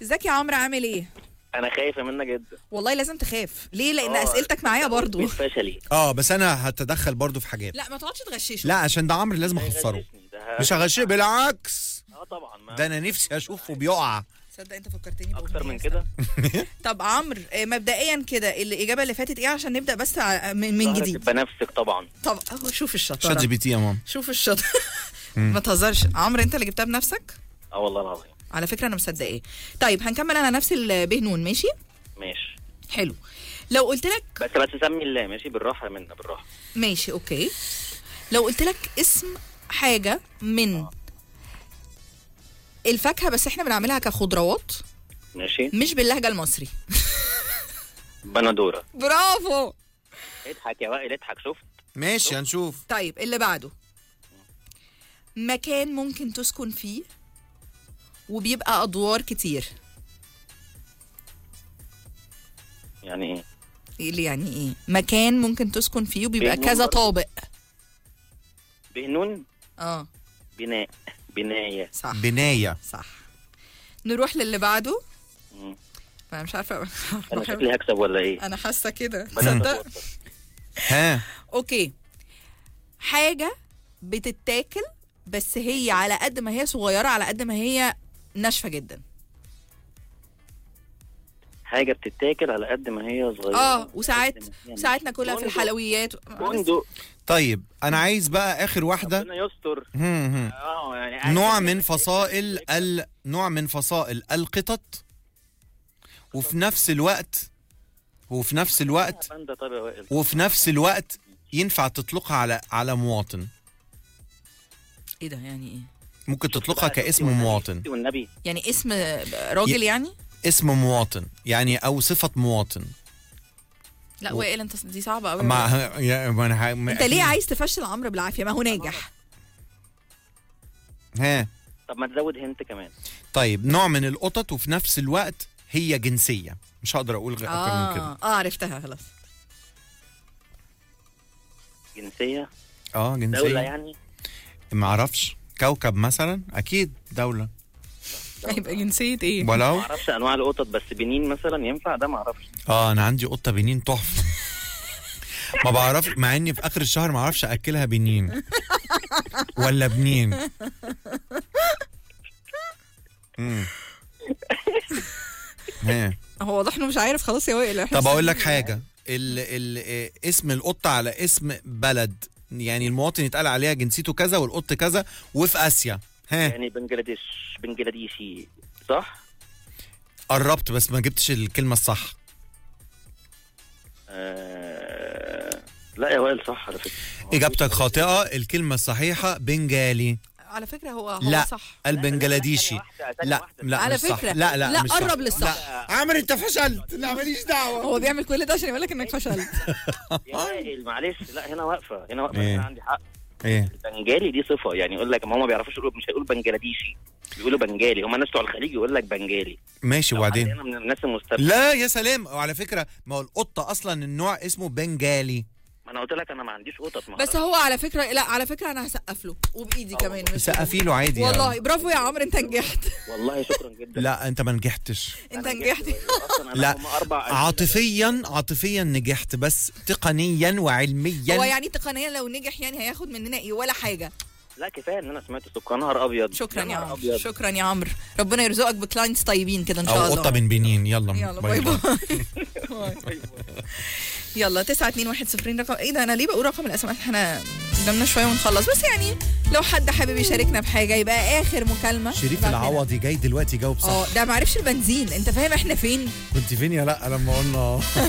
ازيك يا عمرو عامل ايه انا خايفه منك جدا والله لازم تخاف ليه لان آه، اسئلتك معايا برضو مش فشلي اه بس انا هتدخل برضو في حاجات لا ما تقعدش تغششه لا عشان ده عمرو لازم اخسره هيغششني ده مش هغشيه بالعكس اه طبعا ما ده انا نفسي اشوفه بيقع تصدق انت فكرتني اكتر بأغنية من كده طب عمرو آه، مبدئيا كده الاجابه اللي فاتت ايه عشان نبدا بس ع- من, من ظهرك جديد تبقى نفسك طبعا طب اهو شوف شات جي الشطاره بي تي يا ماما شوف الشطاره ما تهزرش عمرو انت اللي جبتها بنفسك اه والله العظيم على فكره انا مصدقاه طيب هنكمل انا نفس البهنون ماشي ماشي حلو لو قلت لك بس بس سمي الله ماشي بالراحه منا بالراحه ماشي اوكي لو قلت لك اسم حاجه من الفاكهه بس احنا بنعملها كخضروات ماشي مش باللهجه المصري بندوره برافو اضحك يا وائل اضحك شفت ماشي هنشوف طيب اللي بعده مكان ممكن تسكن فيه وبيبقى ادوار كتير يعني ايه إيه اللي يعني ايه مكان ممكن تسكن فيه وبيبقى بينهم كذا برضه. طابق بهنون اه بناء بنايه صح بنايه صح نروح للي بعده مم. انا مش عارفه انا شكلي هكسب ولا ايه انا حاسه كده بدأت تصدق أتوتر. ها اوكي حاجه بتتاكل بس هي على قد ما هي صغيره على قد ما هي ناشفه جدا حاجه بتتاكل على قد ما هي صغيره اه وساعات قد ما هي ساعات ناكلها في بندق. الحلويات بندق طيب انا عايز بقى اخر واحده ربنا يستر هم هم. اه يعني نوع من فصائل ال نوع من فصائل القطط وفي نفس الوقت وفي نفس الوقت باندا طب يا وائل وفي نفس الوقت ينفع تطلقها على على مواطن ايه ده يعني ايه ممكن تطلقها بقى شفتي كاسم والنبي، مواطن شفتي والنبي يعني اسم راجل يعني اسم مواطن يعني او صفه مواطن لا و- وائل انت دي صعبه قوي مع يا ما انا ه- ما انت ليه أكيد. عايز تفشل عمرو بالعافيه ما هو ناجح ها طب ما تزود هنت كمان طيب نوع من القطط وفي نفس الوقت هي جنسيه مش هقدر اقول غير اكتر من كده اه اه عرفتها خلاص جنسيه اه دوله جنسيه يعني ما اعرفش كوكب مثلا اكيد دوله هيبقى جنسيه ايه ما ولو اعرفش انواع القطط بس بنين مثلا ينفع ده ما اعرفش اه انا عندي قطه بنين تحفه ما بعرف مع اني في اخر الشهر ما اعرفش اكلها بنين ولا بنين مم. ها هو واضح انه مش عارف خلاص يا وائل إحنا طب اقول لك مستنيين. حاجه ال ال آه، اسم القطه على اسم بلد يعني المواطن يتقال عليها جنسيته كذا والقط كذا وفي اسيا ها يعني بنجلاديش بنجلاديشي صح؟ قربت بس ما جبتش الكلمه الصح آه... لا يا وائل صح على فكره اجابتك خاطئه الكلمه الصحيحه بنجالي على فكره هو هو لا صح البنجلاديشي لا لا على مش صح. فكرة، لا لا لا، مش صح. قرب للصح. لا. عمرو انت فشلت لا ماليش دعوه هو بيعمل كل ده عشان يقول لك انك فشلت يا وائل معلش لا هنا واقفه هنا واقفه إيه؟ انا عندي حق ايه البنجالي دي صفه يعني يقول لك ما هم ما بيعرفوش يقولوا مش هيقولوا بنجلاديشي بيقولوا بنجالي هم الناس بتوع الخليج يقول لك بنجالي ماشي لو حد وبعدين هنا من الناس المستبدة لا يا سلام وعلى فكره ما هو القطه اصلا النوع اسمه بنجالي ما انا قلت لك انا ما عنديش قطط ما بس هو على فكره لا على فكره انا هسقف له وبايدي آه، كمان مش سقفي له عادي والله يعني. برافو يا عمرو انت نجحت والله شكرا جدا لا انت ما نجحتش انت أنا نجحت أصلاً أنا لا هم أربع أسئلة. عاطفيا عاطفيا نجحت بس تقنيا هو وعلميا يعني تقنيا لو نجح يعني هياخد مننا ايه ولا حاجه لا كفايه ان انا سمعت سكر نهار ابيض شكرا يا نهار عمرو أبيض. شكرا يا عمرو ربنا يرزقك بكلاينتس طيبين كده ان شاء او الله قطه من بنين يلا يلا باي باي يلا 9 2 1 0 رقم ايه ده انا ليه بقول رقم الاسماء احنا قدامنا شويه ونخلص بس يعني لو حد حابب يشاركنا بحاجه يبقى اخر مكالمه شريف بعد كده. العوضي جاي دلوقتي يجاوب صح اه ده معرفش البنزين انت فاهم احنا فين كنت فين يا لا لما قلنا